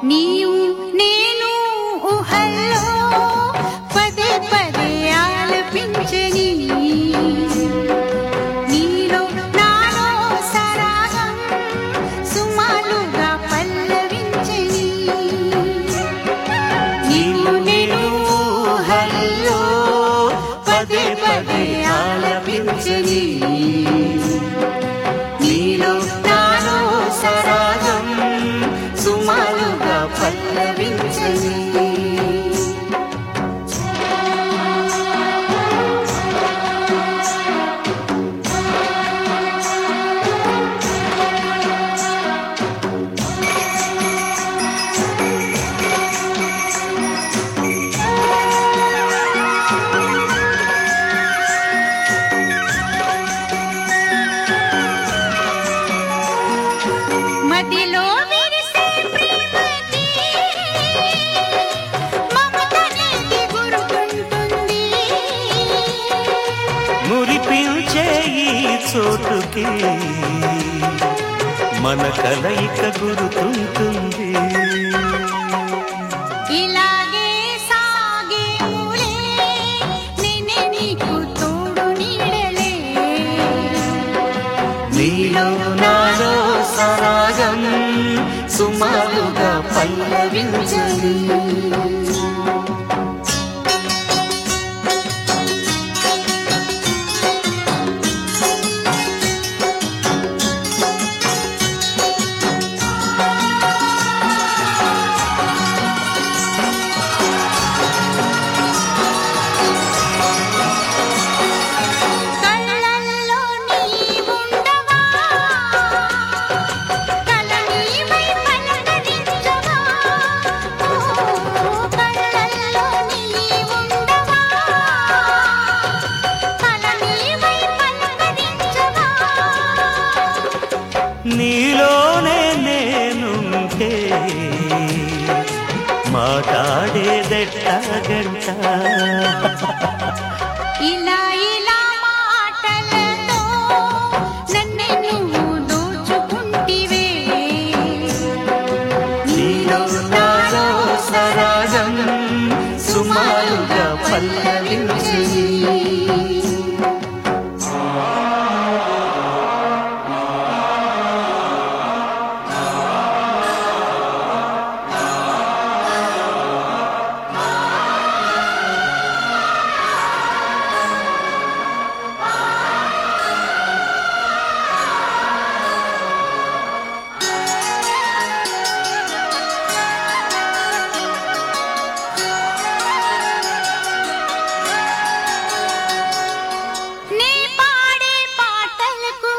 నీవు నేను ఊహల్లో పదే పదే ఆలపించని నీలో నాలో సరాగం సుమాలుగా పల్లవించని నీవు నేను ఊహల్లో పదే పదే ఆలపించని నీలో నాలో సరాగం సుమారుగా పల్లవించని మదిలో విరిసే ప్రేమకి మమతనేది గురుకుంటుంది మురిపించే ఈ చోటుకి మన కలయిక గురుతుంటుంది ఇలాగే సాగే మూలే నేనే నీకు తోడు నీడలే నీలో నాలో సరాగం సుమారుగా పల్లవించని కళ్ళల్లో నీవుండవా కలనీవై పలకరించవా ఓ కళ్ళల్లో నీవుండవా కలనీవై పలకరించవా నీలోనే నేనుంటే మాట్లాడేదెట్టగంట ఇలా ఇలా మాటలతో నన్నే నువ్వు దోచుకుంటివే నీలో నాలో సరాగం సుమారుగా పల్లవించని నీ పాడే పాటలకు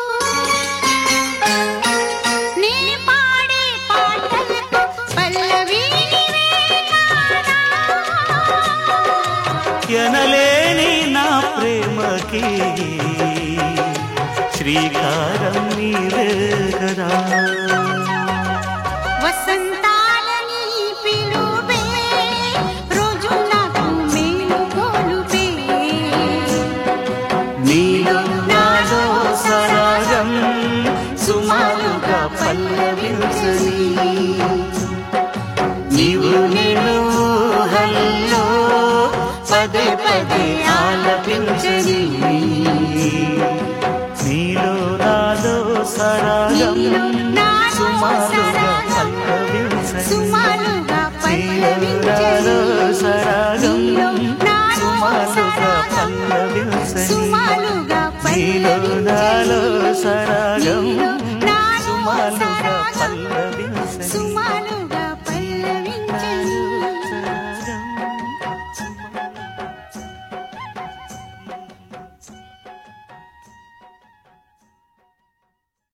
నీ పాడే పాటలకు పల్లవి నీవే నానా. ఎనలేని నా ప్రేమకి శ్రీకారం నీవే కదా వసంతాలని పిలుపే రోజు నాకు మేలు కొలుపే నీలో నాలో సరాగం సుమారుగా పల్లవించని నీవు నేను హల్లో పదే పదే ఆలపించని నీలో నాలో సరాగం నీలో నాలో సుమారుగా సరాగం పల్లవించని సుమారుగా నీలో నాలో పల్లవించని సరాగం నీలో నాలో సుమారుగా సరాగం పల్లవించని సుమారుగా నీలో నాలో పల్లవించని సరాగం నీలో నాలో సుమారుగా